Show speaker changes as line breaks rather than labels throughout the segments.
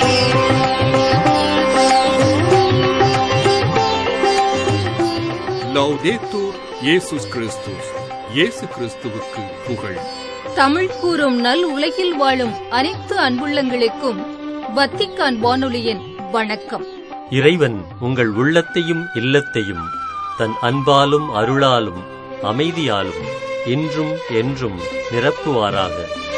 லவ்தேத்தூர் இயேசுஸ் கிறிஸ்துஸ் இயேசு கிறிஸ்துவுக்கு புகழ்
தமிழ் கூறும் நல் உலகில் வாழும் அனைத்து அன்புள்ளங்களுக்கும் வத்திக்கான் வானொலியின் வணக்கம்
இறைவன் உங்கள் உள்ளத்தையும் இல்லத்தையும் தன் அன்பாலும் அருளாலும் அமைதியாலும் இன்றும் என்றும் நிரப்புவாராக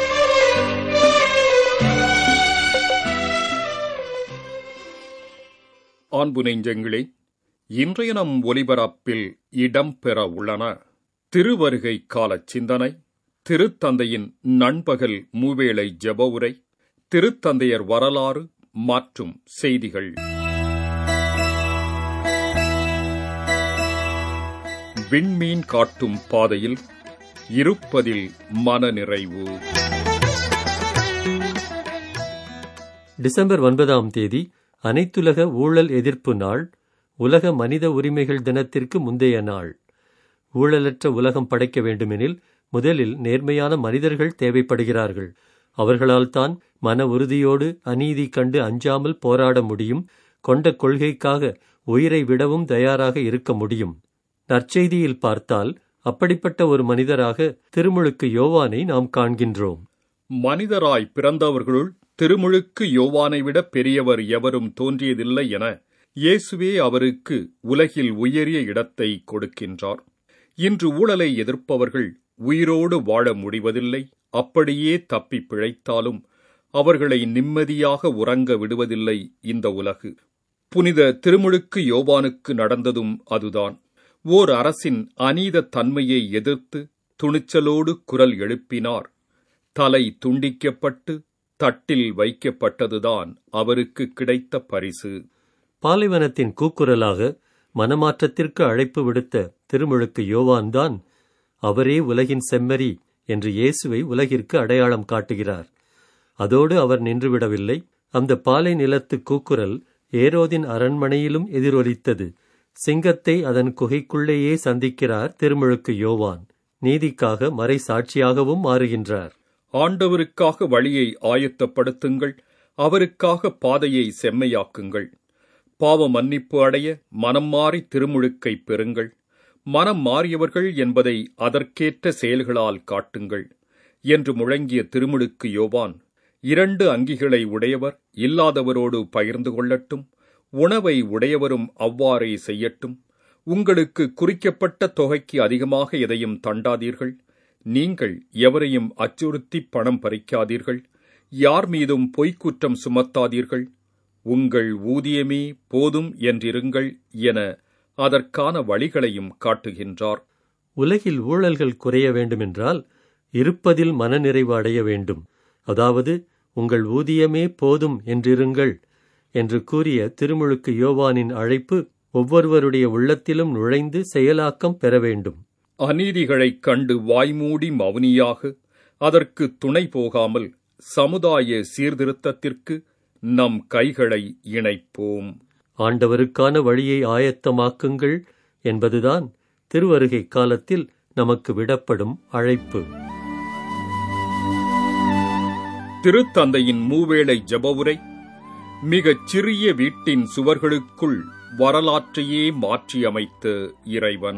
அன்பு நெஞ்சங்களே இன்றைய நம் ஒலிபரப்பில் இடம்பெற உள்ளன திருவருகை கால சிந்தனை திருத்தந்தையின் நண்பகல் மூவேளை ஜெப உரை திருத்தந்தையர் வரலாறு மற்றும் செய்திகள் விண்மீன் காட்டும் பாதையில் இருப்பதில் மனநிறைவு
டிசம்பர் ஒன்பதாம் தேதி அனைத்துலக ஊழல் எதிர்ப்பு நாள் உலக மனித உரிமைகள் தினத்திற்கு முந்தைய நாள் ஊழலற்ற உலகம் படைக்க வேண்டுமெனில் முதலில் நேர்மையான மனிதர்கள் தேவைப்படுகிறார்கள் அவர்களால் தான் மன உறுதியோடு அநீதி கண்டு அஞ்சாமல் போராட முடியும் கொண்ட கொள்கைக்காக உயிரை விடவும் தயாராக இருக்க முடியும் நற்செய்தியில் பார்த்தால் அப்படிப்பட்ட ஒரு மனிதராக திருமுழுக்கு யோவானை நாம் காண்கின்றோம்
மனிதராய் பிறந்தவர்களுள் திருமுழுக்கு யோவானை விட பெரியவர் எவரும் தோன்றியதில்லை என இயேசுவே அவருக்கு உலகில் உயரிய இடத்தை கொடுக்கின்றார் இன்று ஊழலை எதிர்ப்பவர்கள் உயிரோடு வாழ முடிவதில்லை அப்படியே தப்பி பிழைத்தாலும் அவர்களை நிம்மதியாக உறங்க விடுவதில்லை இந்த உலகு புனித திருமுழுக்கு யோவானுக்கு நடந்ததும் அதுதான் ஓர் அரசின் அநீத தன்மையை எதிர்த்து துணிச்சலோடு குரல் எழுப்பினார் தலை துண்டிக்கப்பட்டு தட்டில் வைக்கப்பட்டதுதான் அவருக்கு கிடைத்த பரிசு
பாலைவனத்தின் கூக்குரலாக மனமாற்றத்திற்கு அழைப்பு விடுத்த திருமுழுக்கு யோவான்தான் அவரே உலகின் செம்மறி என்று இயேசுவை உலகிற்கு அடையாளம் காட்டுகிறார் அதோடு அவர் நின்றுவிடவில்லை அந்த பாலை நிலத்து கூக்குரல் ஏரோதின் அரண்மனையிலும் எதிரொலித்தது சிங்கத்தை அதன் குகைக்குள்ளேயே சந்திக்கிறார் திருமுழுக்கு யோவான் நீதிக்காக மறை சாட்சியாகவும் மாறுகின்றார்
ஆண்டவருக்காக வழியை ஆயத்தப்படுத்துங்கள் அவருக்காக பாதையை செம்மையாக்குங்கள் பாவ மன்னிப்பு அடைய மனம் மாறி திருமுழுக்கை பெறுங்கள் மனம் மாறியவர்கள் என்பதை அதற்கேற்ற செயல்களால் காட்டுங்கள் என்று முழங்கிய திருமுழுக்கு யோவான் இரண்டு அங்கிகளை உடையவர் இல்லாதவரோடு பகிர்ந்து கொள்ளட்டும் உணவை உடையவரும் அவ்வாறே செய்யட்டும் உங்களுக்கு குறிக்கப்பட்ட தொகைக்கு அதிகமாக எதையும் தண்டாதீர்கள் நீங்கள் எவரையும் அச்சுறுத்தி பணம் பறிக்காதீர்கள் யார் மீதும் பொய்க்குற்றம் சுமத்தாதீர்கள் உங்கள் ஊதியமே போதும் என்றிருங்கள் என அதற்கான வழிகளையும் காட்டுகின்றார்
உலகில் ஊழல்கள் குறைய வேண்டுமென்றால் இருப்பதில் மனநிறைவு அடைய வேண்டும் அதாவது உங்கள் ஊதியமே போதும் என்றிருங்கள் என்று கூறிய திருமுழுக்கு யோவானின் அழைப்பு ஒவ்வொருவருடைய உள்ளத்திலும் நுழைந்து செயலாக்கம் பெற வேண்டும்
அநீதிகளைக் கண்டு வாய்மூடி மௌனியாக அதற்கு துணை போகாமல் சமுதாய சீர்திருத்தத்திற்கு நம் கைகளை இணைப்போம்
ஆண்டவருக்கான வழியை ஆயத்தமாக்குங்கள் என்பதுதான் திருவருகை காலத்தில் நமக்கு விடப்படும் அழைப்பு
திருத்தந்தையின் மூவேளை ஜபவுரை மிகச் சிறிய வீட்டின் சுவர்களுக்குள் வரலாற்றையே மாற்றியமைத்த இறைவன்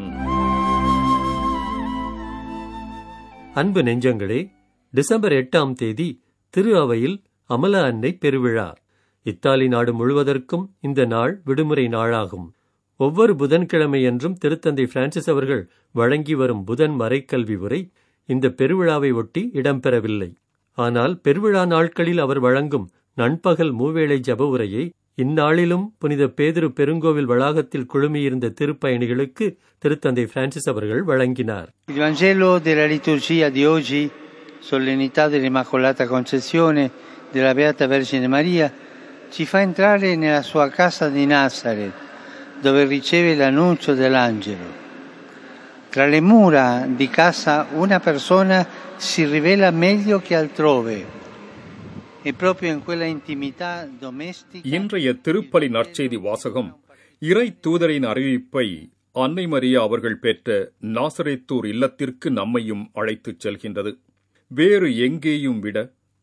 அன்பு நெஞ்சங்களே டிசம்பர் எட்டாம் தேதி திரு அவையில் அமல அன்னை பெருவிழா இத்தாலி நாடு முழுவதற்கும் இந்த நாள் விடுமுறை நாளாகும் ஒவ்வொரு புதன்கிழமையன்றும் திருத்தந்தை பிரான்சிஸ் அவர்கள் வழங்கி வரும் புதன் மறைக்கல்வி உரை இந்த பெருவிழாவை ஒட்டி இடம்பெறவில்லை ஆனால் பெருவிழா நாட்களில் அவர் வழங்கும் நண்பகல் மூவேளை ஜப உரையை இந்நாளிலும் புனித பேதுரு பெருங்கோவில் வளாகத்தில் குழுமியிருந்த திருப்பயணிகளுக்கு திருத்தந்தை பிரான்சிஸ் அவர்கள் வழங்கினார்
Il Vangelo della liturgia di oggi, solennità dell'Immacolata Concezione della Beata Vergine Maria, ci fa entrare nella sua casa di Nazareth, dove riceve l'annuncio dell'angelo. Tra le mura di casa una persona si rivela meglio che altrove. E proprio in quella intimità domestica
இன்றைய திருப்பலி நற்செய்தி வாசகம் இறை தூதரின் அறிவிப்பை அன்னை மரியா அவர்கள் பெற்ற நாசரேத்தூர் இல்லத்திற்கு நம்மையும் அழைத்துச் செல்கின்றது வேறு எங்கேயும் விட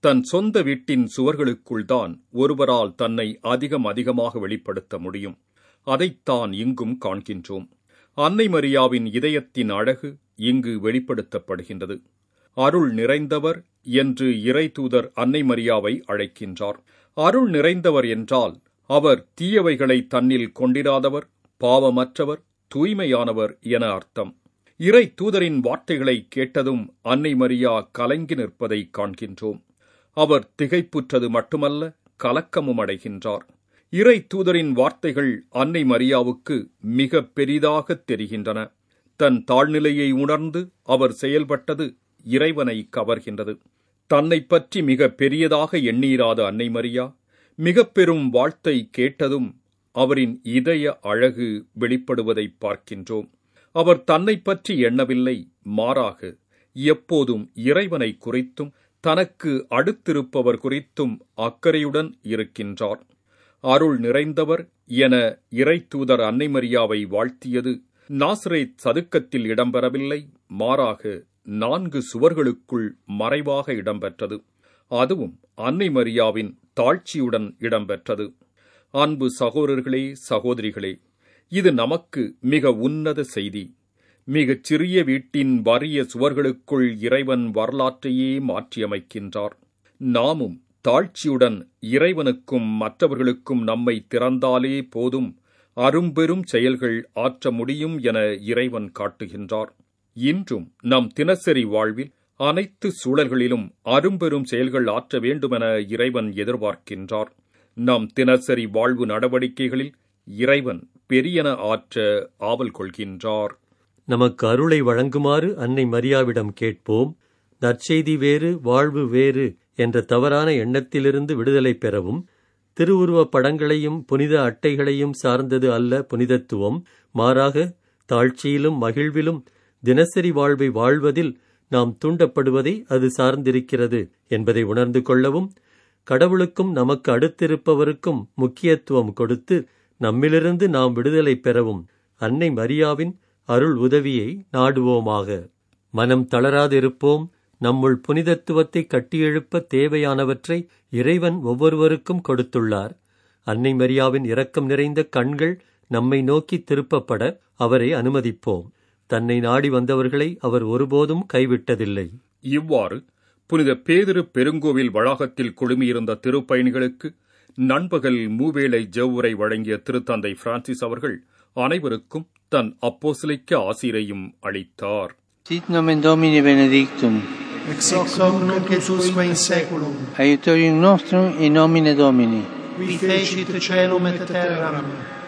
தன் சொந்த வீட்டின் சுவர்களுக்குள்தான் ஒருவரால் தன்னை அதிகம் அதிகமாக வெளிப்படுத்த முடியும் அதைத்தான் இங்கும் காண்கின்றோம் அன்னை மரியாவின் இதயத்தின் அழகு இங்கு வெளிப்படுத்தப்படுகின்றது அருள் நிறைந்தவர் என்று இறைதூதர் அன்னை மரியாவை அழைக்கின்றார் அருள் நிறைந்தவர் என்றால் அவர் தீயவைகளை தன்னில் கொண்டிராதவர் பாவமற்றவர் தூய்மையானவர் என அர்த்தம் இறை தூதரின் வார்த்தைகளை கேட்டதும் அன்னை மரியா கலங்கி நிற்பதை காண்கின்றோம் அவர் திகைப்புற்றது மட்டுமல்ல கலக்கமும் அடைகின்றார் இறை தூதரின் வார்த்தைகள் அன்னை மரியாவுக்கு மிக பெரிதாக தெரிகின்றன தன் தாழ்நிலையை உணர்ந்து அவர் செயல்பட்டது இறைவனை கவர்கின்றது தன்னை பற்றி மிக பெரியதாக எண்ணீராத அன்னை மரியா மிக பெரும் வாழ்த்தை கேட்டதும் அவரின் இதய அழகு வெளிப்படுவதை பார்க்கின்றோம் அவர் தன்னை பற்றி எண்ணவில்லை மாறாக எப்போதும் இறைவனை குறித்தும் தனக்கு அடுத்திருப்பவர் குறித்தும் அக்கறையுடன் இருக்கின்றார் அருள் நிறைந்தவர் என இறை தூதர் அன்னை மரியாவை வாழ்த்தியது நாசரேத் சதுக்கத்தில் இடம்பெறவில்லை மாறாக நான்கு சுவர்களுக்குள் மறைவாக இடம்பெற்றது அதுவும் அன்னை மரியாவின் தாழ்ச்சியுடன் இடம்பெற்றது அன்பு சகோதரர்களே சகோதரிகளே இது நமக்கு மிக உன்னத செய்தி மிகச் சிறிய வீட்டின் வறிய சுவர்களுக்குள் இறைவன் வரலாற்றையே மாற்றியமைக்கின்றார் நாமும் தாழ்ச்சியுடன் இறைவனுக்கும் மற்றவர்களுக்கும் நம்மை திறந்தாலே போதும் அரும்பெரும் செயல்கள் ஆற்ற முடியும் என இறைவன் காட்டுகின்றார் இன்றும் நம் தினசரி வாழ்வில் அனைத்து சூழல்களிலும் அரும்பெரும் செயல்கள் ஆற்ற வேண்டுமென இறைவன் எதிர்பார்க்கின்றார் நம் தினசரி வாழ்வு நடவடிக்கைகளில் இறைவன் பெரியன ஆற்ற ஆவல் கொள்கின்றார்
நமக்கு அருளை வழங்குமாறு அன்னை மரியாவிடம் கேட்போம் நற்செய்தி வேறு வாழ்வு வேறு என்ற தவறான எண்ணத்திலிருந்து விடுதலை பெறவும் திருவுருவப் படங்களையும் புனித அட்டைகளையும் சார்ந்தது அல்ல புனிதத்துவம் மாறாக தாழ்ச்சியிலும் மகிழ்விலும் தினசரி வாழ்வை வாழ்வதில் நாம் தூண்டப்படுவதை அது சார்ந்திருக்கிறது என்பதை உணர்ந்து கொள்ளவும் கடவுளுக்கும் நமக்கு அடுத்திருப்பவருக்கும் முக்கியத்துவம் கொடுத்து நம்மிலிருந்து நாம் விடுதலை பெறவும் அன்னை மரியாவின் அருள் உதவியை நாடுவோமாக மனம் தளராதிருப்போம் நம்முள் புனிதத்துவத்தை கட்டியெழுப்ப தேவையானவற்றை இறைவன் ஒவ்வொருவருக்கும் கொடுத்துள்ளார் அன்னை மரியாவின் இரக்கம் நிறைந்த கண்கள் நம்மை நோக்கி திருப்பப்பட அவரை அனுமதிப்போம் தன்னை நாடி வந்தவர்களை அவர் ஒருபோதும் கைவிட்டதில்லை
இவ்வாறு புனித பேதிரு பெருங்கோவில் வளாகத்தில் குழுமியிருந்த திருப்பயணிகளுக்கு நண்பகல் மூவேளை ஜெவ்வுரை வழங்கிய திருத்தந்தை பிரான்சிஸ் அவர்கள் அனைவருக்கும் தன் அப்போசிலிக்க ஆசிரையும் அளித்தார்
Sit nomen Domini benedictum,
ex hoc nunc et usque in saeculum,
aiutorium nostrum in nomine Domini.
qui fecit celum et terram.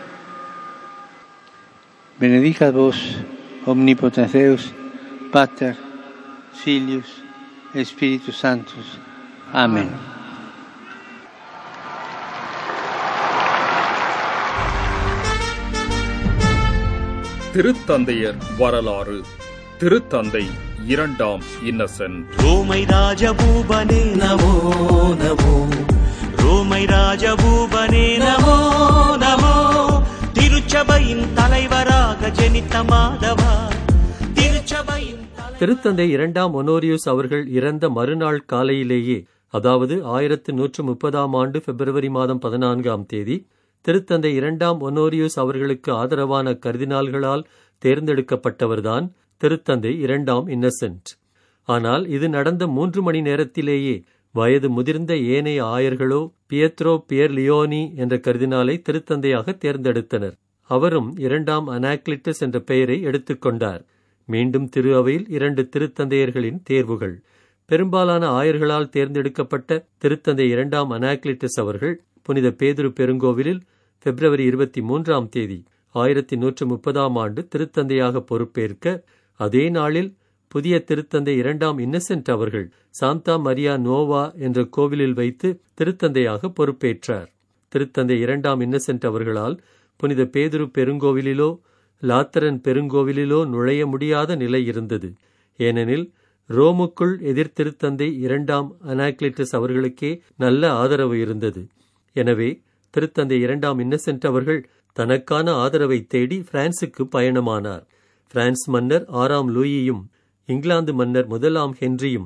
Benedicat vos, omnipotens Deus, Pater, Filius, et Spiritus Sanctus. Amen.
திருத்தந்தையர் வரலாறு திருத்தந்தை இரண்டாம் Innocent
ரோமை ராஜபூபனே நமோ நமோ ரோமை ராஜபூபனே நமோ நமோ திருச்சபையின் தலைவராக ஜெனித்த மாதவா திருச்சபையின் தலை-
திருத்தந்தை இரண்டாம் ஒனோரியூஸ் அவர்கள் இறந்த மறுநாள் காலையிலேயே அதாவது ஆயிரத்து நூற்று முப்பதாம் ஆண்டு பிப்ரவரி மாதம் பதினான்காம் தேதி திருத்தந்தை இரண்டாம் ஒனோரியூஸ் அவர்களுக்கு ஆதரவான கர்தினால்களால் தேர்ந்தெடுக்கப்பட்டவர்தான் திருத்தந்தை இரண்டாம் இன்னசென்ட் ஆனால் இது நடந்த மூன்று மணி நேரத்திலேயே வயது முதிர்ந்த ஏனைய ஆயர்களோ பியத்ரோ பியர் லியோனி என்ற கர்தினாலை திருத்தந்தையாக தேர்ந்தெடுத்தனர் அவரும் இரண்டாம் அனாக்லிட்டஸ் என்ற பெயரை எடுத்துக்கொண்டார் மீண்டும் திரு அவையில் இரண்டு திருத்தந்தையர்களின் தேர்வுகள் பெரும்பாலான ஆயர்களால் தேர்ந்தெடுக்கப்பட்ட திருத்தந்தை இரண்டாம் அனாக்லிட்டஸ் அவர்கள் புனித பேதுரு பெருங்கோவிலில் பிப்ரவரி இருபத்தி மூன்றாம் தேதி ஆயிரத்தி நூற்று முப்பதாம் ஆண்டு திருத்தந்தையாக பொறுப்பேற்க அதே நாளில் புதிய திருத்தந்தை இரண்டாம் இன்னசென்ட் அவர்கள் சாந்தா மரியா நோவா என்ற கோவிலில் வைத்து திருத்தந்தையாக பொறுப்பேற்றார் திருத்தந்தை இரண்டாம் இன்னசென்ட் அவர்களால் புனித பேதுரு பெருங்கோவிலிலோ லாத்தரன் பெருங்கோவிலிலோ நுழைய முடியாத நிலை இருந்தது ஏனெனில் ரோமுக்குள் எதிர்த்திருத்தந்தை இரண்டாம் அனாக்லிட்டஸ் அவர்களுக்கே நல்ல ஆதரவு இருந்தது எனவே திருத்தந்தை இரண்டாம் இன்னசென்ட் அவர்கள் தனக்கான ஆதரவை தேடி பிரான்சுக்கு பயணமானார் பிரான்ஸ் மன்னர் ஆறாம் லூயியும் இங்கிலாந்து மன்னர் முதலாம் ஹென்ரியும்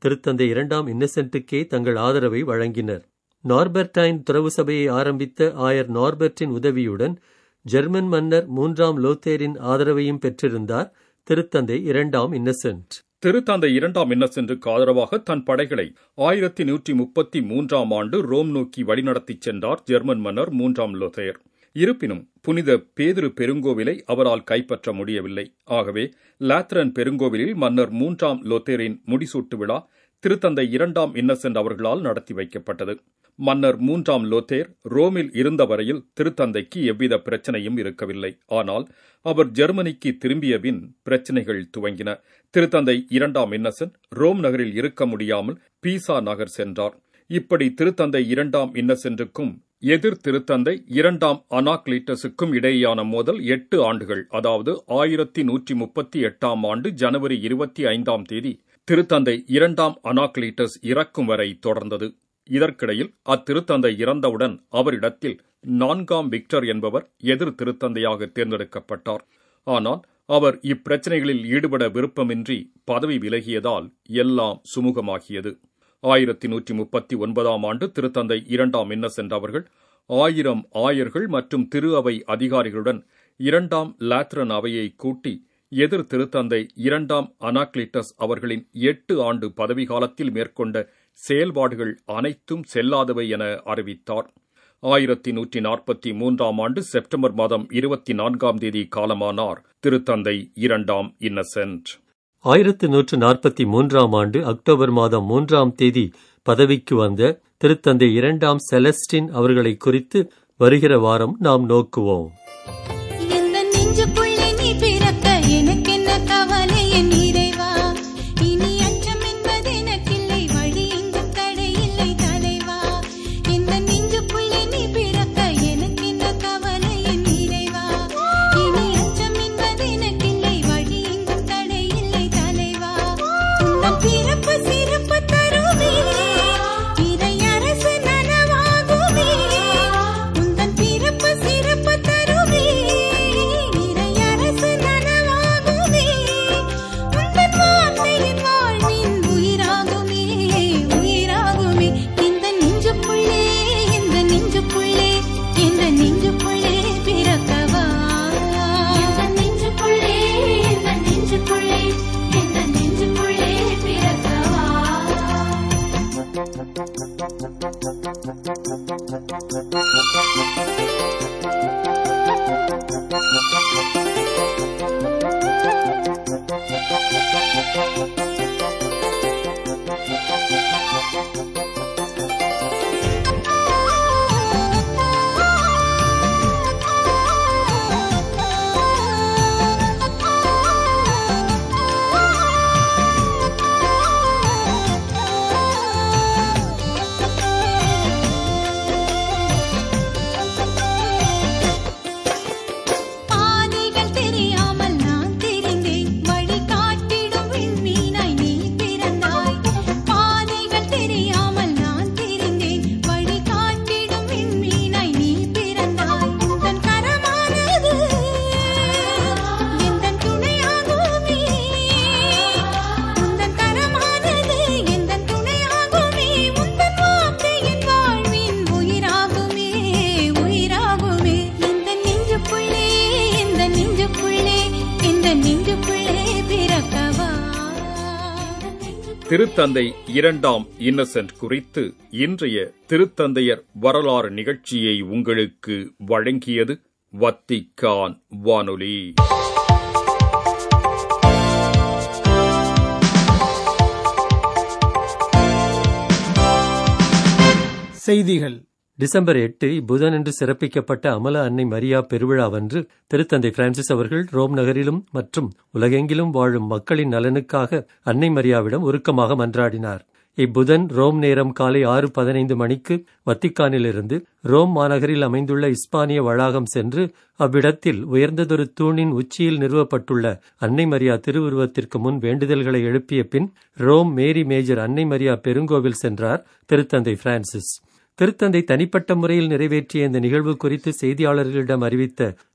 திருத்தந்தை இரண்டாம் இன்னசென்ட்டுக்கே தங்கள் ஆதரவை வழங்கினர் நார்பர்டைன் துறவு சபையை ஆரம்பித்த ஆயர் நார்பர்ட்டின் உதவியுடன் ஜெர்மன் மன்னர் மூன்றாம் லோத்தேரின் ஆதரவையும் பெற்றிருந்தார் திருத்தந்தை இரண்டாம் இன்னசென்ட்
திருத்தந்தை இரண்டாம் இன்னசென்றுக்கு ஆதரவாக தன் படைகளை ஆயிரத்தி நூற்றி முப்பத்தி மூன்றாம் ஆண்டு ரோம் நோக்கி வழிநடத்திச் சென்றார் ஜெர்மன் மன்னர் மூன்றாம் லோதேர் இருப்பினும் புனித பேதுரு பெருங்கோவிலை அவரால் கைப்பற்ற முடியவில்லை ஆகவே லாத்ரன் பெருங்கோவிலில் மன்னர் மூன்றாம் லோத்தேரின் முடிசூட்டு விழா திருத்தந்தை இரண்டாம் இன்னசென்ட் அவர்களால் நடத்தி வைக்கப்பட்டது மன்னர் மூன்றாம் லோத்தேர் ரோமில் இருந்த வரையில் திருத்தந்தைக்கு எவ்வித பிரச்சனையும் இருக்கவில்லை ஆனால் அவர் ஜெர்மனிக்கு திரும்பிய பின் பிரச்சனைகள் துவங்கின திருத்தந்தை இரண்டாம் இன்னசென்ட் ரோம் நகரில் இருக்க முடியாமல் பீசா நகர் சென்றார் இப்படி திருத்தந்தை இரண்டாம் இன்னசென்ட்டுக்கும் எதிர் திருத்தந்தை இரண்டாம் அனாக்லிட்டஸுக்கும் இடையேயான மோதல் எட்டு ஆண்டுகள் அதாவது ஆயிரத்தி நூற்றி முப்பத்தி எட்டாம் ஆண்டு ஜனவரி இருபத்தி ஐந்தாம் தேதி திருத்தந்தை இரண்டாம் அனாக்லிட்டஸ் இறக்கும் வரை தொடர்ந்தது இதற்கிடையில் அத்திருத்தந்தை இறந்தவுடன் அவரிடத்தில் நான்காம் விக்டர் என்பவர் எதிர் திருத்தந்தையாக தேர்ந்தெடுக்கப்பட்டார் ஆனால் அவர் இப்பிரச்சனைகளில் ஈடுபட விருப்பமின்றி பதவி விலகியதால் எல்லாம் சுமூகமாகியது ஆயிரத்தி நூற்றி முப்பத்தி ஒன்பதாம் ஆண்டு திருத்தந்தை இரண்டாம் இன்னசென்ட் அவர்கள் ஆயிரம் ஆயர்கள் மற்றும் திரு அவை அதிகாரிகளுடன் இரண்டாம் லாத்ரன் அவையை கூட்டி எதிர் திருத்தந்தை இரண்டாம் அனாக்லிட்டஸ் அவர்களின் எட்டு ஆண்டு பதவிக்காலத்தில் மேற்கொண்ட செயல்பாடுகள் அனைத்தும் செல்லாதவை என அறிவித்தார் ஆயிரத்தி நூற்றி நாற்பத்தி மூன்றாம் ஆண்டு செப்டம்பர் மாதம் இருபத்தி நான்காம் தேதி காலமானார் திருத்தந்தை இரண்டாம் இன்னசென்ட்
ஆயிரத்து நூற்று நாற்பத்தி மூன்றாம் ஆண்டு அக்டோபர் மாதம் மூன்றாம் தேதி பதவிக்கு வந்த திருத்தந்தை இரண்டாம் செலஸ்டின் அவர்களை குறித்து வருகிற வாரம் நாம் நோக்குவோம்
எந்த நெஞ்சுக்குள்ளே நீ பிறக்க எனக்கென்ன கவலை என் இறைவா இனி அச்சம் என்பது எனக்கில்லை வழி எங்கும் தடையில்லை தலைவா எந்த நெஞ்சுக்குள்ளே நீ பிறக்க எனக்கென்ன கவலை என் இறைவா இனி அச்சம் என்பது எனக்கில்லை வழி எங்கும் தடையில்லை தலைவா உந்தன் பிறப்பு சிறப்பு தருவே இறையரசு நனவாகுமே உந்தன் பிறப்பு சிறப்பு தருவே இறையரசு நனவாகுமே உந்தன் வார்த்தையின் வாழ்வின் உயிராகுமே உயிராகுமே இந்த நெஞ்சுக்குள்ளே இந்த நெஞ்சுக்குள்ளே இந்த நெஞ்சுக்குள்ளே பிறக்கவா இந்த நெஞ்சுக்குள்ளே இந்த நெஞ்சுக்குள்ளே இந்த நெஞ்சுக்குள்ளே பிறக்கவா பாதைகள் தெரியாமல் நான் தெரிந்தேன் வழி காட்டிடும் விண்மீனாய் நீ பிறந்தாய் பாதைகள் தெரியாமல் நான் தெரிந்தேன் வழி காட்டிடும் விண்மீனாய் நீ பிறந்தாய் உந்தன் கரமானது எந்தன் துணையாகுமே உந்தன் கரமானது எந்தன் துணையாகுமே உந்தன் வார்த்தை என் வாழ்வின் உயிராகுமே உயிராகுமே இந்த நெஞ்சுக்குள்ளே இந்த நெஞ்சுக்குள்ளே இந்த நெஞ்சுக்குள்ளே பிறக்கவா
திருத்தந்தை இரண்டாம் இன்னசென்ட் குறித்து இன்றைய திருத்தந்தையர் வரலாறு நிகழ்ச்சியை உங்களுக்கு வழங்கியது வத்திக்கான் வானொலி
செய்திகள்
டிசம்பர் எட்டு புதனன்று சிறப்பிக்கப்பட்ட அமல அன்னை மரியா பெருவிழாவன்று திருத்தந்தை பிரான்சிஸ் அவர்கள் ரோம் நகரிலும் மற்றும் உலகெங்கிலும் வாழும் மக்களின் நலனுக்காக அன்னை மரியாவிடம் உருக்கமாக மன்றாடினார் இப்புதன் ரோம் நேரம் காலை ஆறு பதினைந்து மணிக்கு வத்திக்கானிலிருந்து ரோம் மாநகரில் அமைந்துள்ள இஸ்பானிய வளாகம் சென்று அவ்விடத்தில் உயர்ந்ததொரு தூணின் உச்சியில் நிறுவப்பட்டுள்ள அன்னை மரியா திருவுருவத்திற்கு முன் வேண்டுதல்களை எழுப்பிய பின் ரோம் மேரி மேஜர் அன்னை மரியா பெருங்கோவில் சென்றார் திருத்தந்தை பிரான்சிஸ் திருத்தந்தை தனிப்பட்ட முறையில் நிறைவேற்றிய இந்த நிகழ்வு குறித்து செய்தியாளர்களிடம் அறிவித்த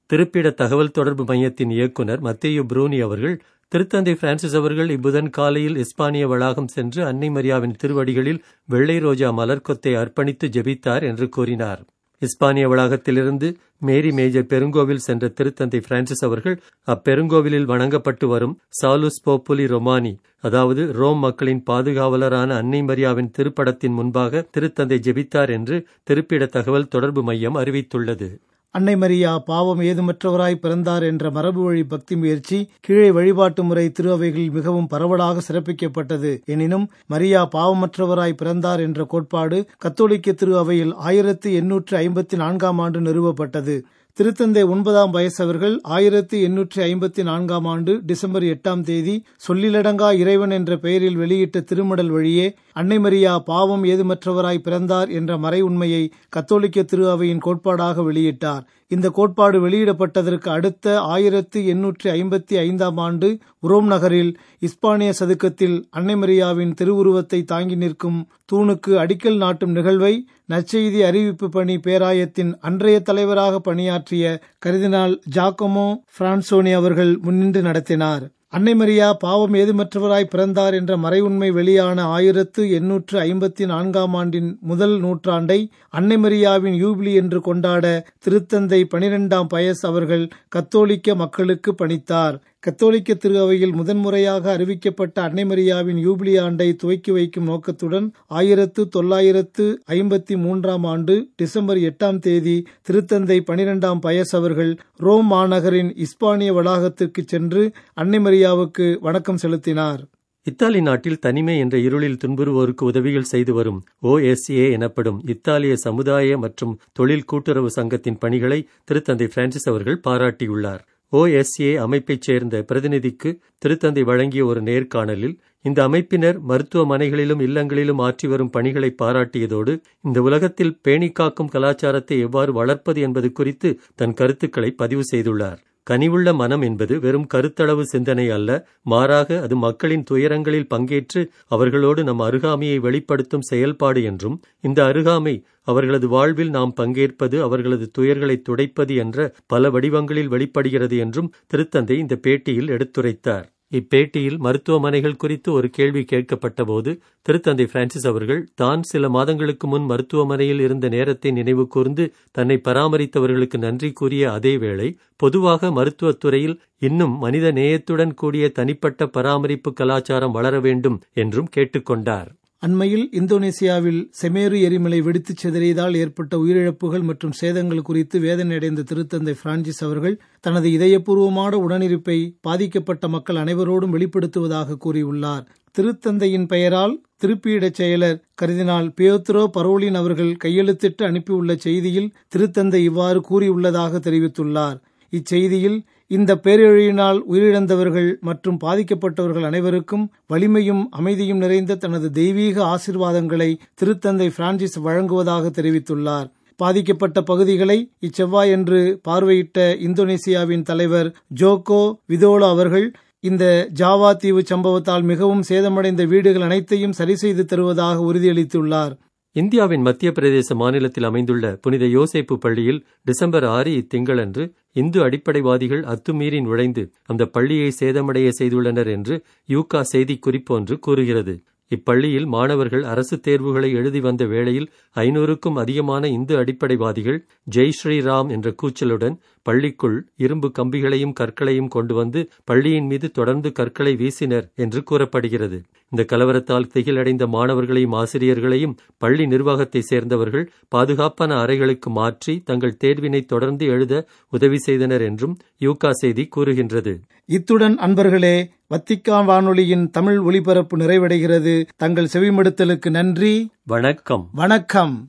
திருப்பிட தகவல் தொடர்பு மையத்தின் இயக்குனர் மத்தேயு ப்ரூனி அவர்கள் திருத்தந்தை பிரான்சிஸ் அவர்கள் இப்புதன் காலையில் இஸ்பானிய வளாகம் சென்று அன்னை மரியாவின் திருவடிகளில் வெள்ளை ரோஜா மலர்கொத்தை அர்ப்பணித்து ஜெபித்தார் என்று கூறினார் இஸ்பானிய வளாகத்திலிருந்து மேரி மேஜர் பெருங்கோவில் சென்ற திருத்தந்தை பிரான்சிஸ் அவர்கள் அப்பெருங்கோவிலில் வணங்கப்பட்டு வரும் சாலுஸ் போப்புலி ரொமானி அதாவது ரோம் மக்களின் பாதுகாவலரான அன்னை மரியாவின் திருப்படத்தின் முன்பாக திருத்தந்தை ஜெபித்தார் என்று திருப்பிட தகவல் தொடர்பு மையம் அறிவித்துள்ளது
அன்னை மரியா பாவம் ஏதுமற்றவராய் பிறந்தார் என்ற மரபு வழி பக்தி முயற்சி கீழே வழிபாட்டு முறை திரு அவைகளில் மிகவும் பரவலாக சிறப்பிக்கப்பட்டது எனினும் மரியா பாவமற்றவராய் பிறந்தார் என்ற கோட்பாடு கத்தோலிக்க திரு அவையில் ஆயிரத்தி எண்ணூற்று ஐம்பத்தி நான்காம் ஆண்டு நிறுவப்பட்டது திருத்தந்தை ஒன்பதாம் வயசவர்கள் ஆயிரத்தி எண்ணூற்றி ஐம்பத்தி நான்காம் ஆண்டு டிசம்பர் எட்டாம் தேதி சொல்லிலடங்கா இறைவன் என்ற பெயரில் வெளியிட்ட திருமடல் வழியே அன்னை மரியா பாவம் ஏதுமற்றவராய் பிறந்தார் என்ற மறை உண்மையை கத்தோலிக்க திரு அவையின் கோட்பாடாக வெளியிட்டார் இந்த கோட்பாடு வெளியிடப்பட்டதற்கு அடுத்த ஆயிரத்தி எண்ணூற்றி ஐம்பத்தி ஐந்தாம் ஆண்டு உரோம் நகரில் இஸ்பானிய சதுக்கத்தில் அன்னை மரியாவின் திருவுருவத்தை தாங்கி நிற்கும் தூணுக்கு அடிக்கல் நாட்டும் நிகழ்வை நற்செய்தி அறிவிப்பு பணி பேராயத்தின் அன்றைய தலைவராக பணியாற்றிய கருதினால் ஜாக்கமோ பிரான்சோனி அவர்கள் முன்னின்று நடத்தினார் அன்னை மரியா பாவம் ஏதுமற்றவராய் பிறந்தார் என்ற மறைவுண்மை வெளியான ஆயிரத்து எண்ணூற்று ஐம்பத்தி நான்காம் ஆண்டின் முதல் நூற்றாண்டை அன்னை மரியாவின் யூபிலி என்று கொண்டாட திருத்தந்தை பனிரெண்டாம் பயஸ் அவர்கள் கத்தோலிக்க மக்களுக்கு பணித்தார் கத்தோலிக்க திரு அவையில் முதன்முறையாக அறிவிக்கப்பட்ட அன்னை மரியாவின் யூபிலி ஆண்டை துவக்கி வைக்கும் நோக்கத்துடன் ஆயிரத்து தொள்ளாயிரத்து ஐம்பத்தி மூன்றாம் ஆண்டு டிசம்பர் எட்டாம் தேதி திருத்தந்தை பனிரெண்டாம் பயஸ் அவர்கள் ரோம் மாநகரின் இஸ்பானிய வளாகத்திற்கு சென்று அன்னை மரியாவுக்கு வணக்கம் செலுத்தினார்
இத்தாலி நாட்டில் தனிமை என்ற இருளில் துன்புறுவோருக்கு உதவிகள் செய்து வரும் ஓஎஸ்ஏ எனப்படும் இத்தாலிய சமுதாய மற்றும் தொழில் கூட்டுறவு சங்கத்தின் பணிகளை திருத்தந்தை பிரான்சிஸ் அவர்கள் பாராட்டியுள்ளார் ஓஎஸ்ஏ அமைப்பைச் சேர்ந்த பிரதிநிதிக்கு திருத்தந்தை வழங்கிய ஒரு நேர்காணலில் இந்த அமைப்பினர் மருத்துவமனைகளிலும் இல்லங்களிலும் ஆற்றி வரும் பணிகளை பாராட்டியதோடு இந்த உலகத்தில் பேணி காக்கும் கலாச்சாரத்தை எவ்வாறு வளர்ப்பது என்பது குறித்து தன் கருத்துக்களை பதிவு செய்துள்ளார் கனிவுள்ள மனம் என்பது வெறும் கருத்தளவு சிந்தனை அல்ல மாறாக அது மக்களின் துயரங்களில் பங்கேற்று அவர்களோடு நம் அருகாமையை வெளிப்படுத்தும் செயல்பாடு என்றும் இந்த அருகாமை அவர்களது வாழ்வில் நாம் பங்கேற்பது அவர்களது துயர்களை துடைப்பது என்ற பல வடிவங்களில் வெளிப்படுகிறது என்றும் திருத்தந்தை இந்த பேட்டியில் எடுத்துரைத்தார் இப்பேட்டியில் மருத்துவமனைகள் குறித்து ஒரு கேள்வி கேட்கப்பட்டபோது திருத்தந்தை பிரான்சிஸ் அவர்கள் தான் சில மாதங்களுக்கு முன் மருத்துவமனையில் இருந்த நேரத்தை நினைவு கூர்ந்து தன்னை பராமரித்தவர்களுக்கு நன்றி கூறிய அதேவேளை பொதுவாக மருத்துவத்துறையில் இன்னும் மனித நேயத்துடன் கூடிய தனிப்பட்ட பராமரிப்பு கலாச்சாரம் வளர வேண்டும் என்றும் கேட்டுக்கொண்டார்
அண்மையில் இந்தோனேசியாவில் செமேரு எரிமலை வெடித்துச் சிதறியதால் ஏற்பட்ட உயிரிழப்புகள் மற்றும் சேதங்கள் குறித்து வேதனையடைந்த திருத்தந்தை பிரான்சிஸ் அவர்கள் தனது இதயபூர்வமான உடனிருப்பை பாதிக்கப்பட்ட மக்கள் அனைவரோடும் வெளிப்படுத்துவதாக கூறியுள்ளார் திருத்தந்தையின் பெயரால் திருப்பீடச் செயலர் கருதினால் பியோத்ரோ பரோலின் அவர்கள் கையெழுத்திட்டு அனுப்பியுள்ள செய்தியில் திருத்தந்தை இவ்வாறு கூறியுள்ளதாக தெரிவித்துள்ளார் இச்செய்தியில் இந்த பேரழியினால் உயிரிழந்தவர்கள் மற்றும் பாதிக்கப்பட்டவர்கள் அனைவருக்கும் வலிமையும் அமைதியும் நிறைந்த தனது தெய்வீக ஆசிர்வாதங்களை திருத்தந்தை பிரான்சிஸ் வழங்குவதாக தெரிவித்துள்ளார் பாதிக்கப்பட்ட பகுதிகளை இச்செவ்வாயன்று பார்வையிட்ட இந்தோனேசியாவின் தலைவர் ஜோகோ விதோலோ அவர்கள் இந்த ஜாவா தீவு சம்பவத்தால் மிகவும் சேதமடைந்த வீடுகள் அனைத்தையும் சரி செய்து தருவதாக உறுதியளித்துள்ளார்
இந்தியாவின் மத்திய பிரதேச மாநிலத்தில் அமைந்துள்ள புனித யோசேப்பு பள்ளியில் டிசம்பர் ஆறு இத்திங்களன்று இந்து அடிப்படைவாதிகள் அத்துமீறி நுழைந்து அந்த பள்ளியை சேதமடைய செய்துள்ளனர் என்று யூகா செய்திக்குறிப்பு ஒன்று கூறுகிறது இப்பள்ளியில் மாணவர்கள் அரசு தேர்வுகளை எழுதி வந்த வேளையில் ஐநூறுக்கும் அதிகமான இந்து அடிப்படைவாதிகள் ஜெய் ஸ்ரீராம் என்ற கூச்சலுடன் பள்ளிக்குள் இரும்பு கம்பிகளையும் கற்களையும் கொண்டு வந்து பள்ளியின் மீது தொடர்ந்து கற்களை வீசினர் என்று கூறப்படுகிறது இந்த கலவரத்தால் திகிலடைந்த மாணவர்களையும் ஆசிரியர்களையும் பள்ளி நிர்வாகத்தை சேர்ந்தவர்கள் பாதுகாப்பான அறைகளுக்கு மாற்றி தங்கள் தேர்வினை தொடர்ந்து எழுத உதவி செய்தனர் என்றும் யூகா செய்தி கூறுகின்றது
இத்துடன் அன்பர்களே வத்திக்கான் வானொலியின் தமிழ் ஒலிபரப்பு நிறைவடைகிறது தங்கள் செவிமடுத்தலுக்கு நன்றி
வணக்கம்
வணக்கம்